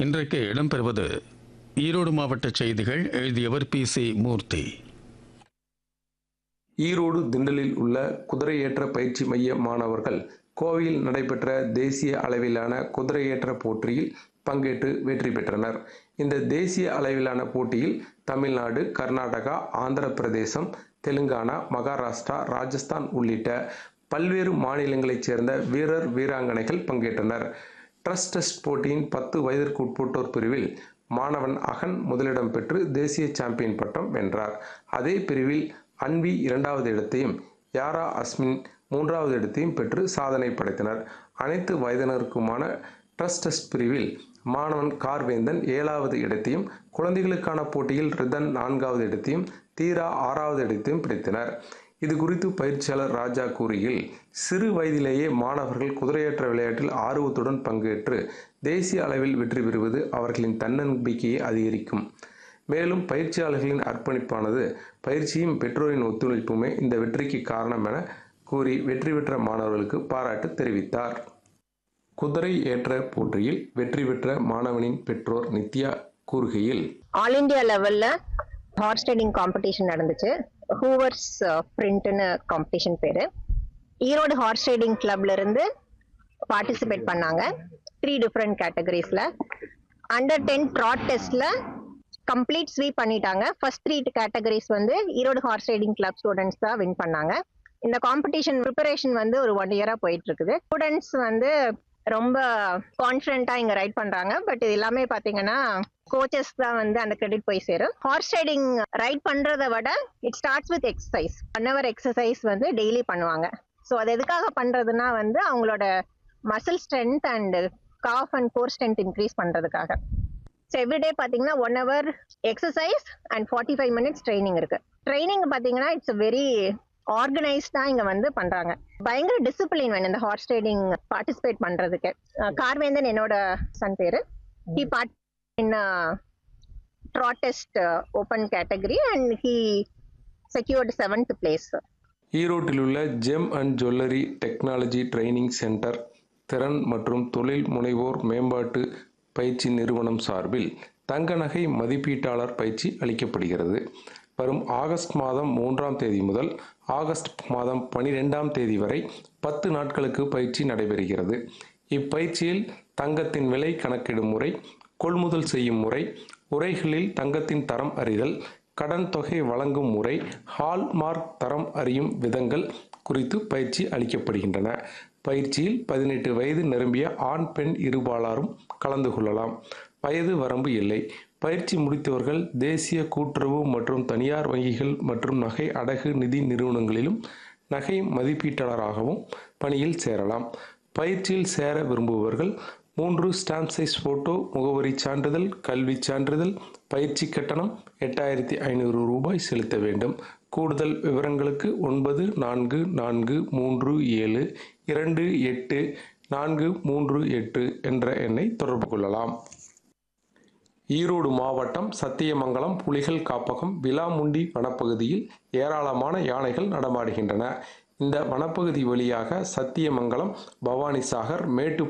இன்றைக்கு இடம்பெறுவது ஈரோடு மாவட்ட செய்திகள் எழுதியவர் பி சி மூர்த்தி ஈரோடு திண்டலில் உள்ள குதிரையேற்ற பயிற்சி மைய மாணவர்கள் கோவையில் நடைபெற்ற தேசிய அளவிலான குதிரையேற்ற போட்டியில் பங்கேற்று வெற்றி பெற்றனர் இந்த தேசிய அளவிலான போட்டியில் தமிழ்நாடு கர்நாடகா ஆந்திர பிரதேசம் தெலுங்கானா மகாராஷ்டிரா ராஜஸ்தான் உள்ளிட்ட பல்வேறு மாநிலங்களைச் சேர்ந்த வீரர் வீராங்கனைகள் பங்கேற்றனர் ட்ரஸ்ட் டெஸ்ட் போட்டியின் பத்து வயதிற்கு உட்பட்டோர் பிரிவில் மாணவன் அகன் முதலிடம் பெற்று தேசிய சாம்பியன் பட்டம் வென்றார் அதே பிரிவில் அன்வி இரண்டாவது இடத்தையும் யாரா அஸ்மின் மூன்றாவது இடத்தையும் பெற்று சாதனை படைத்தனர் அனைத்து வயதினருக்குமான ட்ரஸ்ட் டெஸ்ட் பிரிவில் மாணவன் கார்வேந்தன் ஏழாவது இடத்தையும் குழந்தைகளுக்கான போட்டியில் ரிதன் நான்காவது இடத்தையும் தீரா ஆறாவது இடத்தையும் பிடித்தனர் இது குறித்து பயிற்சியாளர் ராஜா கூறுகையில் சிறு வயதிலேயே மாணவர்கள் குதிரையேற்ற விளையாட்டில் ஆர்வத்துடன் பங்கேற்று தேசிய அளவில் வெற்றி பெறுவது அவர்களின் தன்னம்பிக்கையை அதிகரிக்கும் மேலும் பயிற்சியாளர்களின் அர்ப்பணிப்பானது பயிற்சியும் பெற்றோரின் ஒத்துழைப்புமே இந்த வெற்றிக்கு காரணம் என கூறி வெற்றி பெற்ற மாணவர்களுக்கு பாராட்டு தெரிவித்தார் குதிரை ஏற்ற போட்டியில் வெற்றி பெற்ற மாணவனின் பெற்றோர் நித்யா கூறுகையில் ஆல் இந்தியா லெவல்ல ஹார்ஸ் ரைடிங் காம்படிஷன் நடந்துச்சு ஹூவர்ஸ் பிரிண்ட்னு காம்படிஷன் பேரு ஈரோடு ஹார்ஸ் ரைடிங் கிளப்ல இருந்து பார்ட்டிசிபேட் பண்ணாங்க த்ரீ டிஃப்ரெண்ட் கேட்டகரிஸ்ல அண்டர் டென் ட்ராட் டெஸ்ட்ல கம்ப்ளீட் ஸ்வீப் பண்ணிட்டாங்க ஃபர்ஸ்ட் த்ரீ கேட்டகரிஸ் வந்து Erode horse riding club students தான் வின் பண்ணாங்க இந்த காம்படிஷன் ப்ரிப்பரேஷன் வந்து ஒரு ஒன் இயரா போயிட்டு இருக்குது ஸ்டூடெண்ட்ஸ் வந்து ரொம்ப கான்ஃபிடென்ட்டா இங்க ரைட் பண்றாங்க பட் இது எல்லாமே பாத்தீங்கன்னா கோச்சஸ் தான் வந்து அந்த கிரெடிட் போய் சேரும் ஹார்ஸ் ரைடிங் ரைட் பண்றதை விட it starts with exercise one hour exercise வந்து டெய்லி பண்ணுவாங்க ஸோ அது எதுக்காக பண்றதுன்னா வந்து அவங்களோட muscle strength and calf and core strength increase பண்றதுக்காக ஸோ எவ்ரிடே பார்த்தீங்கன்னா one hour exercise and forty five minutes training இருக்கு ட்ரைனிங் பார்த்தீங்கன்னா இட்ஸ் வெரி ஆர்கனைஸ்டா இங்க வந்து பண்றாங்க பயங்கர டிசிப்ளின் வேணும் இந்த ஹார்ஸ் ரைடிங் பார்ட்டிசிபேட் பண்றதுக்கு அஹ் கார்வேந்தன் என்னோட சன் பேரு he part in trot test open category and he secured seventh place ஈரோட்டில் உள்ள gem and jewellery technology training centre திறன் மற்றும் தொழில் முனைவோர் மேம்பாட்டு பயிற்சி நிறுவனம் சார்பில் தங்க நகை மதிப்பீட்டாளர் பயிற்சி அளிக்கப்படுகிறது வரும் ஆகஸ்ட் மாதம் மூன்றாம் தேதி முதல் ஆகஸ்ட் மாதம் பனிரெண்டாம் தேதி வரை பத்து நாட்களுக்கு பயிற்சி நடைபெறுகிறது இப்பயிற்சியில் தங்கத்தின் விலை கணக்கிடும் முறை கொள்முதல் செய்யும் முறை உரைகளில் தங்கத்தின் தரம் அறிதல் கடன் தொகை வழங்கும் முறை ஹால்மார்க் தரம் அறியும் விதங்கள் குறித்து பயிற்சி அளிக்கப்படுகின்றன பயிற்சியில் பதினெட்டு வயது நிரம்பிய ஆண் பெண் இருபாலாரும் கலந்து கொள்ளலாம் வயது வரம்பு இல்லை பயிற்சி முடித்தவர்கள் தேசிய கூட்டுறவு மற்றும் தனியார் வங்கிகள் மற்றும் நகை அடகு நிதி நிறுவனங்களிலும் நகை மதிப்பீட்டாளராகவும் பணியில் சேரலாம் பயிற்சியில் சேர விரும்புபவர்கள் மூன்று ஸ்டாம்ப் சைஸ் போட்டோ முகவரி சான்றிதழ் கல்வி சான்றிதழ் பயிற்சி கட்டணம் எட்டாயிரத்தி ஐநூறு ரூபாய் செலுத்த வேண்டும் கூடுதல் விவரங்களுக்கு ஒன்பது நான்கு நான்கு மூன்று ஏழு இரண்டு எட்டு நான்கு மூன்று எட்டு என்ற எண்ணை தொடர்பு கொள்ளலாம் ஈரோடு மாவட்டம் சத்தியமங்கலம் புலிகள் காப்பகம் விலாமுண்டி வனப்பகுதியில் ஏராளமான யானைகள் நடமாடுகின்றன இந்த வனப்பகுதி வழியாக சத்தியமங்கலம் பவானிசாகர் மேட்டு